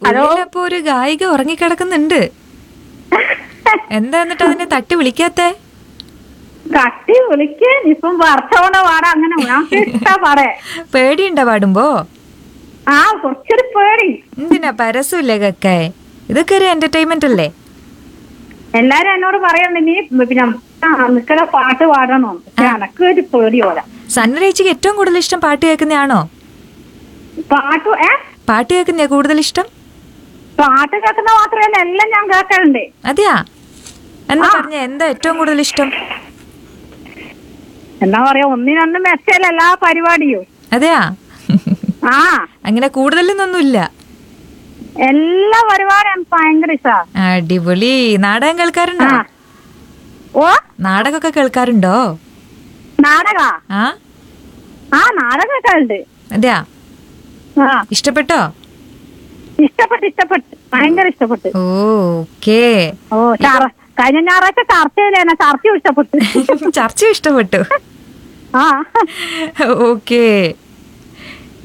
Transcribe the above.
ഉള്ളിലപ്പോ ഒരു ഗായിക ഉറങ്ങിക്കിടക്കുന്നുണ്ട് എന്താ എന്നിട്ട് അതിനെ തട്ടി വിളിക്കാത്തെ കട്ടി വിളിക്കാൻ ഇപ്പം വർഷവണ പാടാ അങ്ങനെ ഞങ്ങൾക്ക് ഇഷ്ടാ പാടേ പേടിയുണ്ടോ പാടുമ്പോ ആ കുറച്ചൊരു പേടി എന്തിനാ പരസ്യമില്ലേ കക്കായ ഇതൊക്കെ ഒരു എന്റർടൈൻമെന്റ് അല്ലേ എല്ലാരും എന്നോട് പറയുന്നുണ്ട് നീ പിന്നെ ആ നിക്കടെ പാട്ട് പാടണം പക്ഷെ എനക്ക് ഒരു പേടി പോലെ സന്നരേച്ചിക്ക് ഏറ്റവും കൂടുതൽ ഇഷ്ടം പാട്ട് കേൾക്കുന്നതാണോ പാട്ട് ഏ പാട്ട് കേൾക്കുന്നയാ കൂടുതൽ ഇഷ്ടം പാട്ട് കേൾക്കുന്ന മാത്രമല്ല എല്ലാം ഞാൻ കേൾക്കലുണ്ട് അതെയാ എന്നാ പറഞ്ഞ എന്താ ഏറ്റവും കൂടുതൽ ഇഷ്ടം എന്താ പറയാ ഒന്നിനൊന്നും മെച്ചല്ല എല്ലാ പരിപാടിയും അതെയാ ആ അങ്ങനെ കൂടുതലൊന്നൊന്നുമില്ല എല്ലാ പരിപാടിയും എനിക്ക് ഭയങ്കര ഇഷ്ടാ അടിപൊളി നാടകം കേൾക്കാറുണ്ടോ ആ. ഓ നാടകമൊക്കെ കേൾക്കാറുണ്ടോ നാടക ആ ആ നാടകം കേൾക്കലുണ്ട് അതെയാ ആ ഇഷ്ടപ്പെട്ടോ ഇഷ്ടപ്പെട്ട് ഇഷ്ടപ്പെട്ട് ഭയങ്കര ഇഷ്ടപ്പെട്ട് ഓ ഓക്കേ ഓ ചാറ- കഴിഞ്ഞ ഞായറാഴ്ച ചർച്ചയിലേനെ ചർച്ച ഇഷ്ടപ്പെട്ടു ചർച്ച ഇഷ്ടപ്പെട്ടു ആ ഓക്കേ